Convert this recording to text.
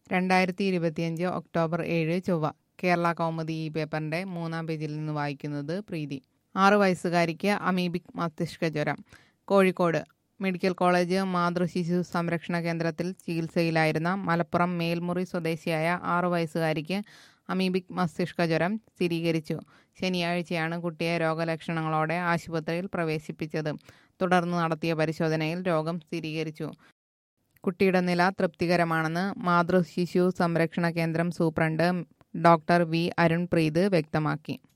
രണ്ടായിരത്തി ഇരുപത്തിയഞ്ച് ഒക്ടോബർ ഏഴ് ചൊവ്വ കേരള കൗമുദി ഈ പേപ്പറിന്റെ മൂന്നാം പേജിൽ നിന്ന് വായിക്കുന്നത് പ്രീതി ആറു വയസ്സുകാരിക്ക് അമീബിക് മസ്തിഷ്ക ജ്വരം കോഴിക്കോട് മെഡിക്കൽ കോളേജ് മാതൃശിശു സംരക്ഷണ കേന്ദ്രത്തിൽ ചികിത്സയിലായിരുന്ന മലപ്പുറം മേൽമുറി സ്വദേശിയായ ആറു വയസ്സുകാരിക്ക് അമീബിക് മസ്തിഷ്ക ജ്വരം സ്ഥിരീകരിച്ചു ശനിയാഴ്ചയാണ് കുട്ടിയെ രോഗലക്ഷണങ്ങളോടെ ആശുപത്രിയിൽ പ്രവേശിപ്പിച്ചത് തുടർന്ന് നടത്തിയ പരിശോധനയിൽ രോഗം സ്ഥിരീകരിച്ചു കുട്ടിയുടെ നില തൃപ്തികരമാണെന്ന് മാതൃശിശു സംരക്ഷണ കേന്ദ്രം superintendent doctor V Arun Preeth വ്യക്തമാക്കി